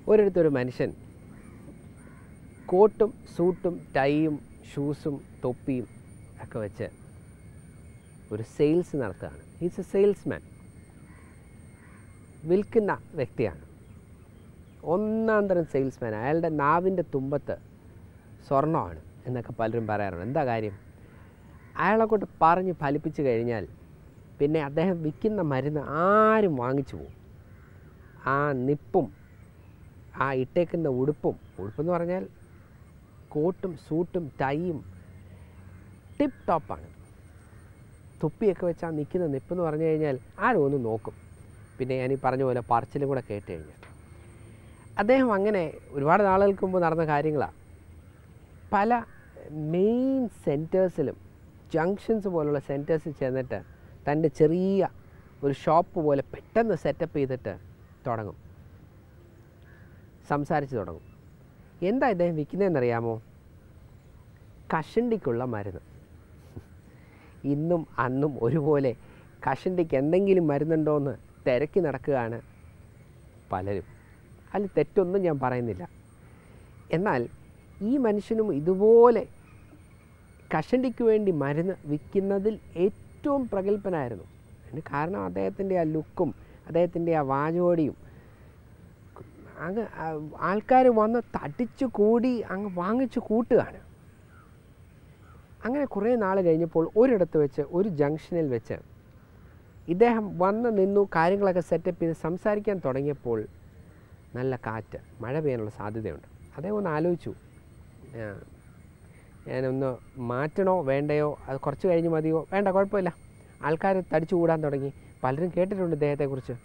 ഒരിടത്തൊരു മനുഷ്യൻ കോട്ടും സൂട്ടും ടൈയും ഷൂസും തൊപ്പിയും ഒക്കെ വെച്ച് ഒരു സെയിൽസ് നടത്തുകയാണ് ഈസ് എ സെയിൽസ്മാൻ വിൽക്കുന്ന വ്യക്തിയാണ് ഒന്നാം തരം സെയിൽസ്മാൻ അയാളുടെ നാവിൻ്റെ തുമ്പത്ത് സ്വർണ്ണമാണ് എന്നൊക്കെ പലരും പറയാറുണ്ട് എന്താ കാര്യം അയാളെ കൊണ്ട് പറഞ്ഞ് ഫലിപ്പിച്ച് കഴിഞ്ഞാൽ പിന്നെ അദ്ദേഹം വിൽക്കുന്ന മരുന്ന് ആരും വാങ്ങിച്ചു പോകും ആ നിപ്പും ആ ഇട്ടേക്കുന്ന ഉടുപ്പും ഉടുപ്പെന്ന് പറഞ്ഞാൽ കോട്ടും സൂട്ടും ടൈയും ടിപ്പ് ടോപ്പാണ് തൊപ്പിയൊക്കെ വെച്ച് ആ നിൽക്കുന്ന നിപ്പെന്ന് പറഞ്ഞു കഴിഞ്ഞാൽ ആരും ഒന്ന് നോക്കും പിന്നെ ഞാൻ ഈ പറഞ്ഞ പോലെ പറച്ചിലും കൂടെ കേട്ട് കഴിഞ്ഞാൽ അദ്ദേഹം അങ്ങനെ ഒരുപാട് നാളുകൾക്ക് മുമ്പ് നടന്ന കാര്യങ്ങളാണ് പല മെയിൻ സെൻറ്റേഴ്സിലും ജംഗ്ഷൻസ് പോലുള്ള സെൻറ്റേഴ്സിൽ ചെന്നിട്ട് തൻ്റെ ചെറിയ ഒരു ഷോപ്പ് പോലെ പെട്ടെന്ന് സെറ്റപ്പ് ചെയ്തിട്ട് തുടങ്ങും സംസാരിച്ച് തുടങ്ങും എന്താ ഇദ്ദേഹം വിൽക്കുന്നതെന്നറിയാമോ കഷണ്ടിക്കുള്ള മരുന്ന് ഇന്നും അന്നും ഒരുപോലെ കഷണ്ടിക്ക് എന്തെങ്കിലും മരുന്നുണ്ടോ എന്ന് തിരക്കി നടക്കുകയാണ് പലരും അതിൽ തെറ്റൊന്നും ഞാൻ പറയുന്നില്ല എന്നാൽ ഈ മനുഷ്യനും ഇതുപോലെ കഷണ്ടിക്ക് വേണ്ടി മരുന്ന് വിൽക്കുന്നതിൽ ഏറ്റവും പ്രഗത്ഭനായിരുന്നു അതിന് കാരണം അദ്ദേഹത്തിൻ്റെ ആ ലുക്കും അദ്ദേഹത്തിൻ്റെ ആ വാചോടിയും അങ്ങ് ആൾക്കാർ വന്ന് തടിച്ചു കൂടി അങ്ങ് വാങ്ങിച്ചു കൂട്ടുകയാണ് അങ്ങനെ കുറേ നാൾ കഴിഞ്ഞപ്പോൾ ഒരിടത്ത് വെച്ച് ഒരു ജംഗ്ഷനിൽ വെച്ച് ഇദ്ദേഹം വന്ന് നിന്നു കാര്യങ്ങളൊക്കെ സെറ്റപ്പ് ചെയ്ത് സംസാരിക്കാൻ തുടങ്ങിയപ്പോൾ നല്ല കാറ്റ് മഴ പെയ്യാനുള്ള സാധ്യതയുണ്ട് അദ്ദേഹം ഒന്ന് ആലോചിച്ചു ആ, ഞാനൊന്ന് മാറ്റണോ വേണ്ടയോ അത് കുറച്ച് കഴിഞ്ഞ് മതിയോ വേണ്ട കുഴപ്പമില്ല ആൾക്കാർ തടിച്ചു കൂടാൻ തുടങ്ങി പലരും കേട്ടിട്ടുണ്ട് ഇദ്ദേഹത്തെക്കുറിച്ച്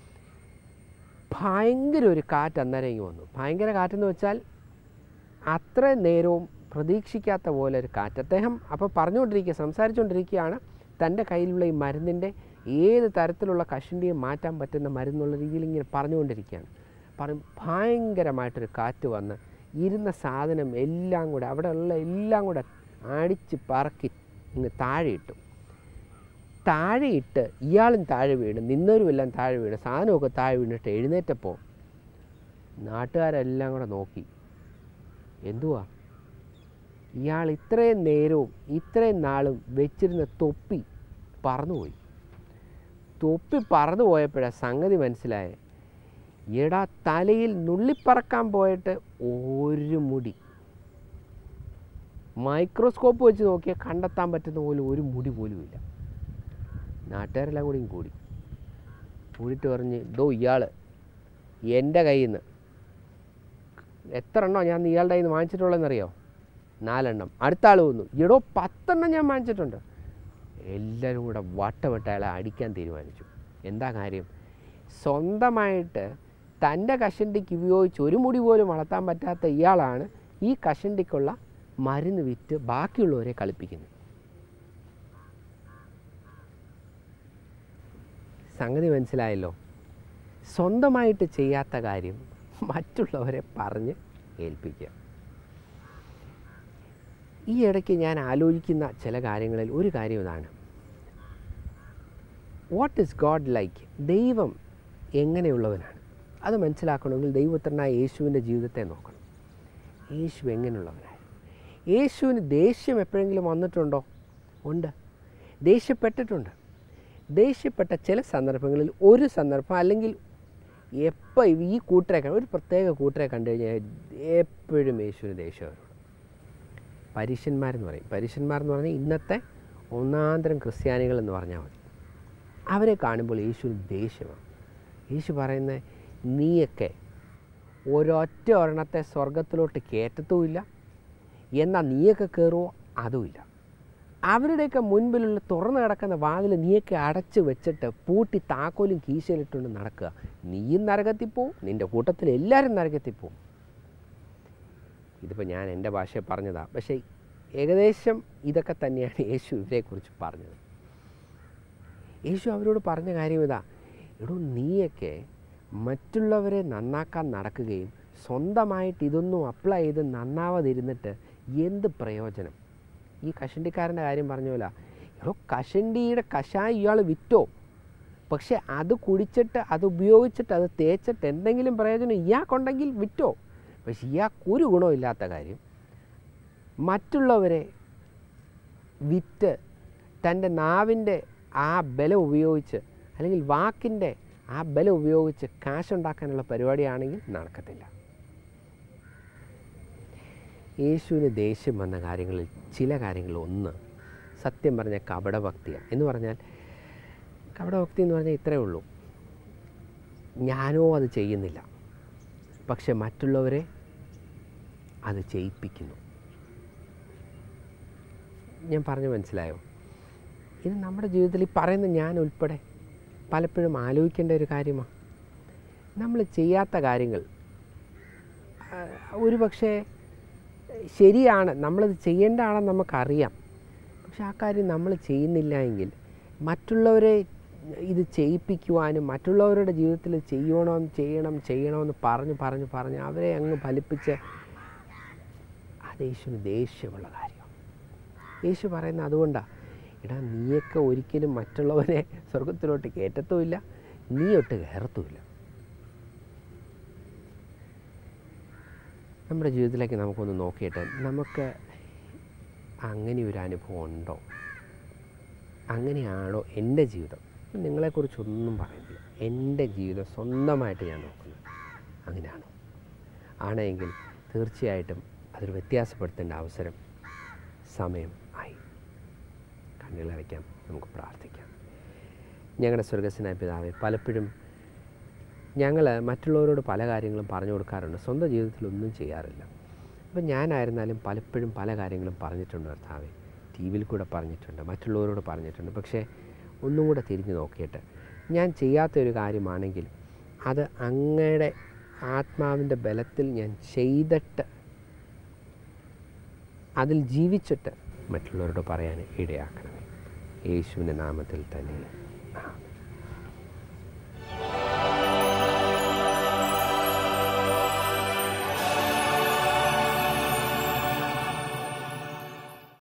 ഭയങ്കര ഒരു കാറ്റ് അന്നേരം ഇങ്ങ് വന്നു ഭയങ്കര കാറ്റെന്ന് വെച്ചാൽ അത്ര നേരവും പ്രതീക്ഷിക്കാത്ത പോലെ ഒരു കാറ്റ് അദ്ദേഹം അപ്പോൾ പറഞ്ഞുകൊണ്ടിരിക്കുക സംസാരിച്ചുകൊണ്ടിരിക്കുകയാണ് തൻ്റെ കയ്യിലുള്ള ഈ മരുന്നിൻ്റെ ഏത് തരത്തിലുള്ള കഷണ്ടിയെ മാറ്റാൻ പറ്റുന്ന മരുന്നുള്ള രീതിയിൽ ഇങ്ങനെ പറഞ്ഞുകൊണ്ടിരിക്കുകയാണ് പറയും ഭയങ്കരമായിട്ടൊരു കാറ്റ് വന്ന് ഇരുന്ന സാധനം എല്ലാം കൂടെ അവിടെ ഉള്ള എല്ലാം കൂടെ അടിച്ച് പറക്കി ഇങ്ങ് താഴെ ഇട്ടു താഴെയിട്ട് ഇയാളും താഴെ വീണ് നിന്നവരുമെല്ലാം താഴെ വീണ് സാധനമൊക്കെ താഴെ വീണിട്ട് എഴുന്നേറ്റപ്പോൾ നാട്ടുകാരെല്ലാം കൂടെ നോക്കി എന്തുവാ ഇയാൾ ഇത്രയും നേരവും ഇത്രയും നാളും വെച്ചിരുന്ന തൊപ്പി പറന്നുപോയി തൊപ്പി പറന്നു പോയപ്പോഴാണ് സംഗതി മനസ്സിലായേ എടാ തലയിൽ നുള്ളിപ്പറക്കാൻ പോയിട്ട് ഒരു മുടി മൈക്രോസ്കോപ്പ് വെച്ച് നോക്കിയാൽ കണ്ടെത്താൻ പറ്റുന്ന പോലും ഒരു മുടി പോലും ഇല്ല നാട്ടുകാരെല്ലാം കൂടിയും കൂടി കൂടിയിട്ട് പറഞ്ഞ് ദോ ഇയാൾ എൻ്റെ കയ്യിൽ നിന്ന് എത്ര എണ്ണോ ഞാൻ ഇയാളുടെ കയ്യിൽ നിന്ന് വാങ്ങിച്ചിട്ടുള്ളതെന്നറിയോ നാലെണ്ണം അടുത്ത ആൾ വന്നു എടോ പത്തെണ്ണം ഞാൻ വാങ്ങിച്ചിട്ടുണ്ട് എല്ലാവരും കൂടെ വട്ടമിട്ട് അയാളെ അടിക്കാൻ തീരുമാനിച്ചു എന്താ കാര്യം സ്വന്തമായിട്ട് തൻ്റെ കഷണ്ടിക്ക് ഉപയോഗിച്ച് ഒരു മുടി പോലും വളർത്താൻ പറ്റാത്ത ഇയാളാണ് ഈ കഷണ്ടിക്കുള്ള മരുന്ന് വിറ്റ് ബാക്കിയുള്ളവരെ കളിപ്പിക്കുന്നത് സംഗതി മനസ്സിലായല്ലോ സ്വന്തമായിട്ട് ചെയ്യാത്ത കാര്യം മറ്റുള്ളവരെ പറഞ്ഞ് ഏൽപ്പിക്കുക ഈ ഇടയ്ക്ക് ഞാൻ ആലോചിക്കുന്ന ചില കാര്യങ്ങളിൽ ഒരു കാര്യം ഇതാണ് വാട്ട് ഇസ് ഗോഡ് ലൈക്ക് ദൈവം എങ്ങനെയുള്ളവനാണ് അത് മനസ്സിലാക്കണമെങ്കിൽ ദൈവത്തിനായ യേശുവിൻ്റെ ജീവിതത്തെ നോക്കണം യേശു എങ്ങനെയുള്ളവനായിരുന്നു യേശുവിന് ദേഷ്യം എപ്പോഴെങ്കിലും വന്നിട്ടുണ്ടോ ഉണ്ട് ദേഷ്യപ്പെട്ടിട്ടുണ്ട് ദേഷ്യപ്പെട്ട ചില സന്ദർഭങ്ങളിൽ ഒരു സന്ദർഭം അല്ലെങ്കിൽ എപ്പോൾ ഈ കൂട്ടരെ കണ്ട് ഒരു പ്രത്യേക കൂട്ടരെ കണ്ടു കഴിഞ്ഞാൽ എപ്പോഴും യേശുവിന് ദേഷ്യം വരും പരീശന്മാരെന്ന് പറയും പരീശന്മാരെന്ന് പറഞ്ഞാൽ ഇന്നത്തെ ഒന്നാന്തരം ക്രിസ്ത്യാനികൾ എന്ന് പറഞ്ഞാൽ മതി അവരെ കാണുമ്പോൾ യേശുവിന് ദേഷ്യമാണ് യേശു പറയുന്നത് നീയൊക്കെ ഒരൊറ്റ ഒരെണ്ണത്തെ സ്വർഗത്തിലോട്ട് കയറ്റത്തുമില്ല എന്നാൽ നീയൊക്കെ കയറുമോ അതുമില്ല അവരുടെയൊക്കെ മുൻപിലുള്ള തുറന്നു കിടക്കുന്ന വാതിൽ നീയൊക്കെ അടച്ച് വെച്ചിട്ട് പൂട്ടി താക്കോലും കീശയിലിട്ടുകൊണ്ട് നടക്കുക നീയും നരകത്തിൽ പോവും നിൻ്റെ കൂട്ടത്തിൽ എല്ലാവരും നരകത്തിൽ പോവും ഇതിപ്പോൾ ഞാൻ എൻ്റെ ഭാഷയിൽ പറഞ്ഞതാണ് പക്ഷേ ഏകദേശം ഇതൊക്കെ തന്നെയാണ് യേശു ഇവരെക്കുറിച്ച് പറഞ്ഞത് യേശു അവരോട് പറഞ്ഞ കാര്യം ഇതാ എടോ നീയൊക്കെ മറ്റുള്ളവരെ നന്നാക്കാൻ നടക്കുകയും സ്വന്തമായിട്ട് ഇതൊന്നും അപ്ലൈ ചെയ്ത് നന്നാവാതിരുന്നിട്ട് എന്ത് പ്രയോജനം ഈ കഷണ്ടിക്കാരൻ്റെ കാര്യം പറഞ്ഞ പോലെ എടോ കഷണ്ടിയുടെ കഷായം ഇയാൾ വിറ്റോ പക്ഷെ അത് കുടിച്ചിട്ട് അത് ഉപയോഗിച്ചിട്ട് അത് തേച്ചിട്ട് എന്തെങ്കിലും പ്രയോജനം ഇയാൾക്കുണ്ടെങ്കിൽ വിറ്റോ പക്ഷെ ഇയാൾക്ക് ഒരു ഗുണവും ഇല്ലാത്ത കാര്യം മറ്റുള്ളവരെ വിറ്റ് തൻ്റെ നാവിൻ്റെ ആ ബലം ഉപയോഗിച്ച് അല്ലെങ്കിൽ വാക്കിൻ്റെ ആ ബലം ഉപയോഗിച്ച് കാശുണ്ടാക്കാനുള്ള പരിപാടിയാണെങ്കിൽ നടക്കത്തില്ല യേശുവിന് ദേഷ്യം വന്ന കാര്യങ്ങളിൽ ചില കാര്യങ്ങൾ ഒന്ന് സത്യം പറഞ്ഞ കപടഭക്തിയാണ് എന്ന് പറഞ്ഞാൽ കപടഭക്തി എന്ന് പറഞ്ഞാൽ ഇത്രയേ ഉള്ളൂ ഞാനോ അത് ചെയ്യുന്നില്ല പക്ഷെ മറ്റുള്ളവരെ അത് ചെയ്യിപ്പിക്കുന്നു ഞാൻ പറഞ്ഞു മനസ്സിലായോ ഇത് നമ്മുടെ ജീവിതത്തിൽ ഈ പറയുന്ന ഞാൻ ഉൾപ്പെടെ പലപ്പോഴും ആലോചിക്കേണ്ട ഒരു കാര്യമാണ് നമ്മൾ ചെയ്യാത്ത കാര്യങ്ങൾ ആ, ഒരു പക്ഷേ ശരിയാണ് നമ്മളത് ചെയ്യേണ്ട ആണെന്ന് നമുക്കറിയാം പക്ഷെ ആ കാര്യം നമ്മൾ ചെയ്യുന്നില്ല എങ്കിൽ മറ്റുള്ളവരെ ഇത് ചെയ്യിപ്പിക്കുവാനും മറ്റുള്ളവരുടെ ജീവിതത്തിൽ ചെയ്യണം ചെയ്യണം ചെയ്യണമെന്ന് പറഞ്ഞ് പറഞ്ഞ് പറഞ്ഞ് അവരെ അങ്ങ് ഫലിപ്പിച്ച് അത് യേശുവിന് ദേഷ്യമുള്ള കാര്യമാണ് യേശു പറയുന്നത് അതുകൊണ്ടാണ് എടാ നീയൊക്കെ ഒരിക്കലും മറ്റുള്ളവനെ സ്വർഗത്തിലോട്ട് കയറ്റത്തുമില്ല നീ ഒട്ട് കയറത്തുമില്ല നമ്മുടെ ജീവിതത്തിലേക്ക് നമുക്കൊന്ന് നോക്കിയിട്ട് നമുക്ക് അങ്ങനെ ഒരു അനുഭവം ഉണ്ടോ അങ്ങനെയാണോ എൻ്റെ ജീവിതം നിങ്ങളെക്കുറിച്ചൊന്നും പറയുന്നില്ല എൻ്റെ ജീവിതം സ്വന്തമായിട്ട് ഞാൻ നോക്കുന്നത് അങ്ങനെയാണോ ആണെങ്കിൽ തീർച്ചയായിട്ടും അതൊരു വ്യത്യാസപ്പെടുത്തേണ്ട അവസരം സമയം ആയി കണ്ണുകളടയ്ക്കാം നമുക്ക് പ്രാർത്ഥിക്കാം ഞങ്ങളുടെ സ്വർഗസ്വനായ പിതാവെ പലപ്പോഴും ഞങ്ങൾ മറ്റുള്ളവരോട് പല കാര്യങ്ങളും പറഞ്ഞു കൊടുക്കാറുണ്ട് സ്വന്തം ജീവിതത്തിൽ ഒന്നും ചെയ്യാറില്ല അപ്പം ഞാനായിരുന്നാലും പലപ്പോഴും പല കാര്യങ്ങളും പറഞ്ഞിട്ടുണ്ട് കർത്താവെ ടി വിയിൽ കൂടെ പറഞ്ഞിട്ടുണ്ട് മറ്റുള്ളവരോട് പറഞ്ഞിട്ടുണ്ട് പക്ഷേ ഒന്നും കൂടെ തിരിഞ്ഞു നോക്കിയിട്ട് ഞാൻ ചെയ്യാത്ത ഒരു കാര്യമാണെങ്കിൽ അത് അങ്ങയുടെ ആത്മാവിൻ്റെ ബലത്തിൽ ഞാൻ ചെയ്തിട്ട് അതിൽ ജീവിച്ചിട്ട് മറ്റുള്ളവരോട് പറയാൻ ഇടയാക്കണമേ യേശുവിൻ്റെ നാമത്തിൽ തന്നെ